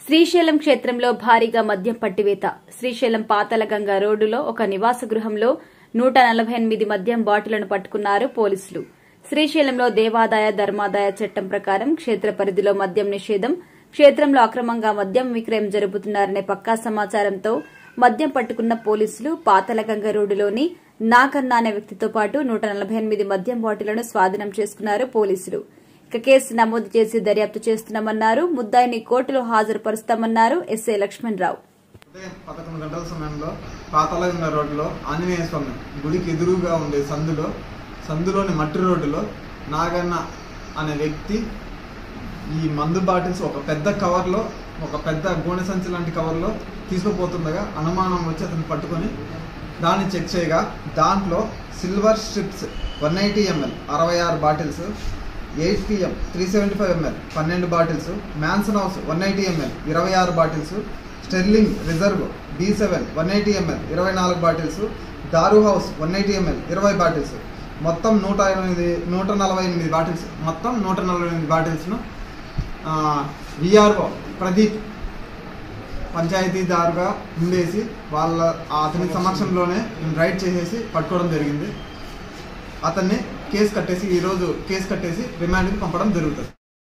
శ్రీశైలం క్షేత్రంలో భారీగా మద్యం పట్టివేత శ్రీశైలం పాతలగంగ రోడ్డులో ఒక నివాస గృహంలో నూట నలభై ఎనిమిది మద్యం బాటిళ్లను పట్టుకున్నారు పోలీసులు శ్రీశైలంలో దేవాదాయ ధర్మాదాయ చట్టం ప్రకారం క్షేత్ర పరిధిలో మద్యం నిషేధం క్షేత్రంలో అక్రమంగా మద్యం విక్రయం జరుపుతున్నారనే పక్కా సమాచారంతో మద్యం పట్టుకున్న పోలీసులు పాతలగంగ రోడ్డులోని నాకన్నా అనే వ్యక్తితో పాటు నూట నలభై ఎనిమిది మద్యం బాటిళ్లను స్వాధీనం చేసుకున్నారు పోలీసులు ఇక కేసు నమోదు చేసి దర్యాప్తు చేస్తున్నామన్నారు ముద్దాయిని కోర్టులో హాజరుపరుస్తామన్నారు ఎస్ఐ లక్ష్మణరావు ఉదయం పదకొండు గంటల సమయంలో పాతలగంగ రోడ్డులో ఆంజనేయ స్వామి గుడికి ఎదురుగా ఉండే సందులో సందులోని మట్టి రోడ్డులో నాగన్న అనే వ్యక్తి ఈ మందు బాటిల్స్ ఒక పెద్ద కవర్లో ఒక పెద్ద గోనె సంచి లాంటి కవర్లో తీసుకుపోతుండగా అనుమానం వచ్చి అతను పట్టుకొని దాన్ని చెక్ చేయగా దాంట్లో silver strips one eighty ML అరవై ఆరు bottles eight PM three seventy five ML పన్నెండు bottles Mansion House one eighty ML ఇరవై ఆరు bottles Sterling Reserve B seven one eighty ML ఇరవై నాలుగు bottles Daru House one eighty ML ఇరవై bottles మొత్తం నూట ఎనిమిది నూట నలభై ఎనిమిది బాటిల్స్ మొత్తం నూట నలభై ఎనిమిది బాటిల్స్ను విఆర్ఓ ప్రదీప్ పంచాయతీదారుగా ఉండేసి వాళ్ళ అతని సమక్షంలోనే రైడ్ చేసేసి పట్టుకోవడం జరిగింది అతన్ని కేసు కట్టేసి ఈరోజు కేసు కట్టేసి రిమాండ్కి పంపడం జరుగుతుంది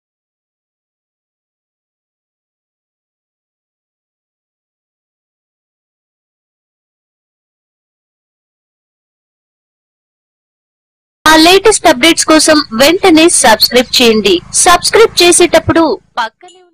ఆ లేటెస్ట్ అప్డేట్స్ కోసం వెంటనే సబ్స్క్రైబ్ చేయండి సబ్స్క్రైబ్ చేసేటప్పుడు పక్కనే ఉన్న